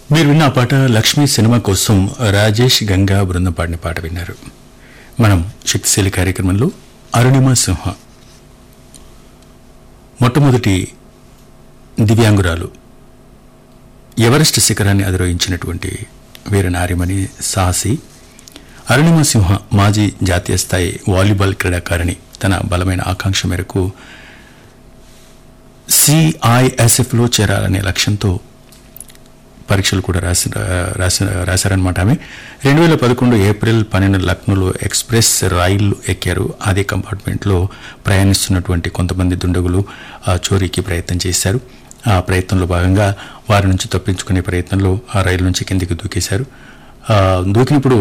మీరు విన్న ఆ పాట లక్ష్మీ సినిమా కోసం రాజేష్ గంగా బృందం పాడిన పాట విన్నారు మనం శక్తిశీలి కార్యక్రమంలో అరుణిమ సింహ మొట్టమొదటి దివ్యాంగురాలు ఎవరెస్ట్ శిఖరాన్ని అధిరోహించినటువంటి వీర నారిమణి సాహసి అరుణిమ సింహ మాజీ జాతీయ స్థాయి వాలీబాల్ క్రీడాకారిణి తన బలమైన ఆకాంక్ష మేరకు సిఐఎస్ఎఫ్లో చేరాలనే లక్ష్యంతో పరీక్షలు కూడా రాసి రాసి రాశారనమాట ఆమె రెండు వేల పదకొండు ఏప్రిల్ పన్నెండు లక్నోలో ఎక్స్ప్రెస్ రైలు ఎక్కారు అదే కంపార్ట్మెంట్లో ప్రయాణిస్తున్నటువంటి కొంతమంది దుండగులు ఆ చోరీకి ప్రయత్నం చేశారు ఆ ప్రయత్నంలో భాగంగా వారి నుంచి తప్పించుకునే ప్రయత్నంలో ఆ రైలు నుంచి కిందికి దూకేశారు ఆ, దూకినప్పుడు